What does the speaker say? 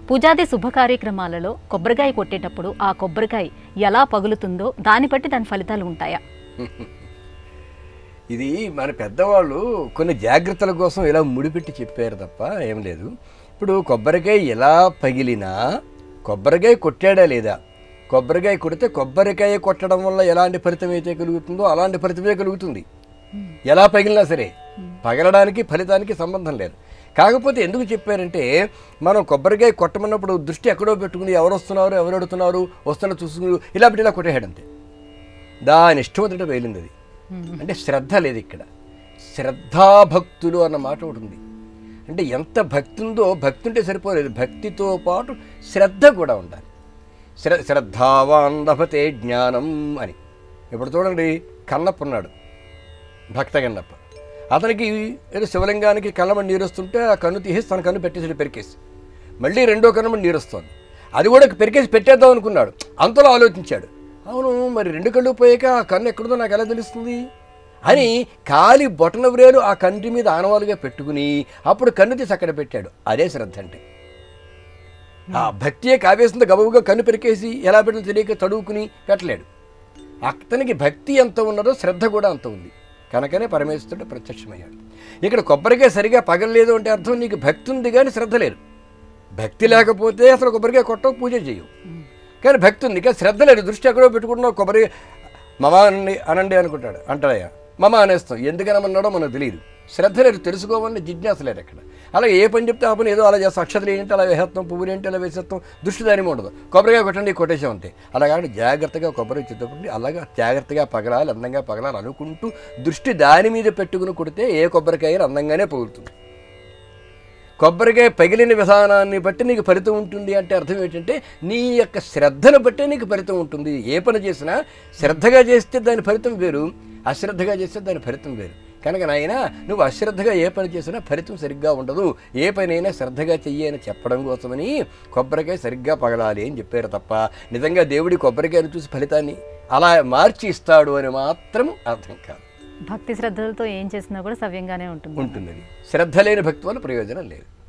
పూజాది శుభ కార్యక్రమాలలో కొబ్బరికాయ కొట్టేటప్పుడు ఆ కొబ్బరికాయ ఎలా పగులుతుందో దాన్ని బట్టి దాని ఫలితాలు ఉంటాయా ఇది మన పెద్దవాళ్ళు కొన్ని జాగ్రత్తల కోసం ఇలా ముడిపెట్టి చెప్పారు తప్ప ఏం లేదు ఇప్పుడు కొబ్బరికాయ ఎలా పగిలినా కొబ్బరికాయ కొట్టాడా లేదా కొబ్బరికాయ కొడితే కొబ్బరికాయ కొట్టడం వల్ల ఎలాంటి ఫలితం అయితే కలుగుతుందో అలాంటి ఫలితమే కలుగుతుంది ఎలా పగిలినా సరే పగలడానికి ఫలితానికి సంబంధం లేదు కాకపోతే ఎందుకు చెప్పారంటే మనం కొబ్బరికాయ కొట్టమన్నప్పుడు దృష్టి ఎక్కడో పెట్టుకుని ఎవరు వస్తున్నారు ఎవరు అడుగుతున్నారు వస్తున్న చూసుకుని ఇలా పెట్టి ఇలా కొట్టేయడం అంతే దాని ఇష్టం వదిలిట పేలింది అది అంటే శ్రద్ధ లేదు ఇక్కడ శ్రద్ధాభక్తులు అన్న మాట ఒకటి ఉంది అంటే ఎంత భక్తి ఉందో భక్తి ఉంటే సరిపోలేదు భక్తితో పాటు శ్రద్ధ కూడా ఉండాలి శ్ర శ్రద్ధావాన్ లభతే జ్ఞానం అని ఇప్పుడు చూడండి కన్నప్ప ఉన్నాడు భక్త కన్నప్ప అతనికి ఏదో శివలింగానికి కళ్ళమని నీరు వస్తుంటే ఆ కన్ను తీసేసి తన కన్ను పెట్టేసాడు పెరికేసి మళ్ళీ రెండో కన్ను నీరు వస్తుంది అది కూడా పెరికేసి పెట్టేద్దాం అనుకున్నాడు అంతలో ఆలోచించాడు అవును మరి రెండు కళ్ళు పోయాక ఆ కన్ను ఎక్కడుందో నాకు ఎలా తెలుస్తుంది అని కాలి బొటన వ్రేలు ఆ కంటి మీద ఆనవాలుగా పెట్టుకుని అప్పుడు కన్ను తీసి అక్కడ పెట్టాడు అదే శ్రద్ధ అంటే ఆ భక్తియే కావేసింది గబగుగా కన్ను పెరికేసి ఎలా పెట్టాలో తెలియక చదువుకుని పెట్టలేడు అతనికి భక్తి ఎంత ఉన్నదో శ్రద్ధ కూడా అంత ఉంది కనుకనే పరమేశ్వరుడు ప్రత్యక్షమయ్యాడు ఇక్కడ కొబ్బరికాయ సరిగా పగలలేదు అంటే అర్థం నీకు భక్తి ఉంది కానీ శ్రద్ధ లేదు భక్తి లేకపోతే అసలు కొబ్బరికాయ కొట్టవు పూజ చేయవు కానీ భక్తి ఉంది కానీ శ్రద్ధ లేదు దృష్టి ఎక్కడో పెట్టుకుంటున్నావు కొబ్బరి మమ అనండి అనండి అనుకుంటాడు అంటాడయ్యా మమ అనేస్తాం ఎందుకనమన్నాడో మనకు తెలియదు శ్రద్ధ లేదు తెలుసుకోవాలని జిజ్ఞాస లేదు అక్కడ అలాగే ఏ పని చెప్తే ఆ పని ఏదో అలా చేస్తాం అక్షతలు ఏంటి అలా వేసేస్తాం పువ్వులు ఏంటి అలా వేసేస్తాం దృష్టి దాని మీద ఉండదు కొబ్బరికాయ కొట్టండి కొట్టేసాం అంతే అలా కాబట్టి జాగ్రత్తగా కొబ్బరి చిత్తపడి అలాగా జాగ్రత్తగా పగలాలి అందంగా పగలాలి అనుకుంటూ దృష్టి దాని మీద పెట్టుకుని కొడితే ఏ కొబ్బరికాయ అందంగానే పగులుతుంది కొబ్బరికాయ పగిలిన విధానాన్ని బట్టి నీకు ఫలితం ఉంటుంది అంటే అర్థం ఏంటంటే నీ యొక్క శ్రద్ధను బట్టే నీకు ఫలితం ఉంటుంది ఏ పని చేసినా శ్రద్ధగా చేస్తే దాని ఫలితం వేరు అశ్రద్ధగా చేస్తే దాని ఫలితం వేరు కనుక నాయన నువ్వు అశ్రద్ధగా ఏ పని చేసినా ఫలితం సరిగ్గా ఉండదు ఏ పనైనా శ్రద్ధగా చెయ్యి అని చెప్పడం కోసమని కొబ్బరికాయ సరిగ్గా పగలాలి అని చెప్పారు తప్ప నిజంగా దేవుడి కొబ్బరికాయను చూసి ఫలితాన్ని అలా మార్చి ఇస్తాడు అని మాత్రం అర్థం కాదు భక్తి శ్రద్ధలతో ఏం చేసినా కూడా సవ్యంగానే ఉంటుంది ఉంటుంది శ్రద్ధ లేని భక్తి వల్ల ప్రయోజనం లేదు